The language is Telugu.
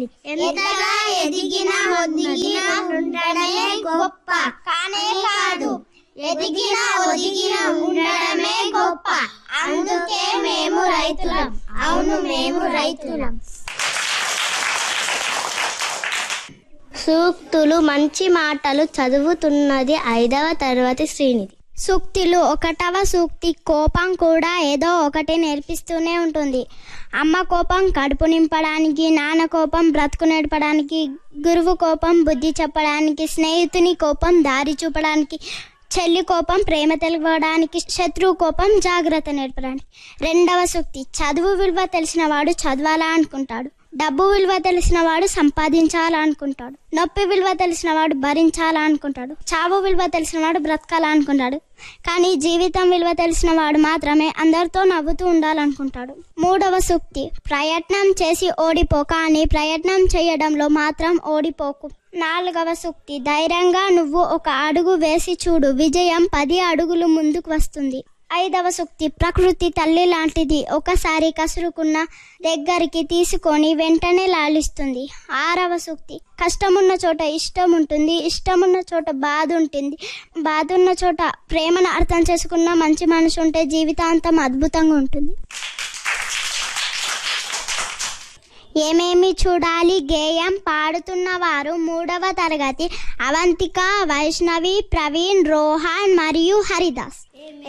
ఉండాలి ఎంతగా ఎదిగిన ఒదిగిన ఉండడమే గొప్ప కానే కాదు ఎదిగిన ఒదిగిన ఉండడమే గొప్ప అందుకే మేము రైతులం అవును మేము రైతులం సూక్తులు మంచి మాటలు చదువుతున్నది ఐదవ తరగతి శ్రీనిధి సూక్తులు ఒకటవ సూక్తి కోపం కూడా ఏదో ఒకటి నేర్పిస్తూనే ఉంటుంది అమ్మ కోపం కడుపు నింపడానికి నాన్న కోపం బ్రతుకు నడపడానికి గురువు కోపం బుద్ధి చెప్పడానికి స్నేహితుని కోపం దారి చూపడానికి చెల్లి కోపం ప్రేమ తెలవడానికి శత్రువు కోపం జాగ్రత్త నేర్పడానికి రెండవ సూక్తి చదువు విలువ తెలిసిన వాడు చదవాలా అనుకుంటాడు డబ్బు విలువ తెలిసిన వాడు సంపాదించాలనుకుంటాడు నొప్పి విలువ తెలిసిన వాడు భరించాలనుకుంటాడు చావు విలువ తెలిసిన వాడు బ్రతకాలనుకుంటాడు కానీ జీవితం విలువ తెలిసిన వాడు మాత్రమే అందరితో నవ్వుతూ ఉండాలనుకుంటాడు మూడవ సూక్తి ప్రయత్నం చేసి ఓడిపో కానీ ప్రయత్నం చేయడంలో మాత్రం ఓడిపోకు నాలుగవ సూక్తి ధైర్యంగా నువ్వు ఒక అడుగు వేసి చూడు విజయం పది అడుగులు ముందుకు వస్తుంది ఐదవ సూక్తి ప్రకృతి తల్లి లాంటిది ఒకసారి కసురుకున్న దగ్గరికి తీసుకొని వెంటనే లాలిస్తుంది ఆరవ సూక్తి కష్టమున్న చోట ఇష్టం ఉంటుంది ఇష్టమున్న చోట బాధ ఉంటుంది బాధ ఉన్న చోట ప్రేమను అర్థం చేసుకున్న మంచి మనసు ఉంటే జీవితాంతం అద్భుతంగా ఉంటుంది ఏమేమి చూడాలి గేయం పాడుతున్న వారు మూడవ తరగతి అవంతిక వైష్ణవి ప్రవీణ్ రోహన్ మరియు హరిదాస్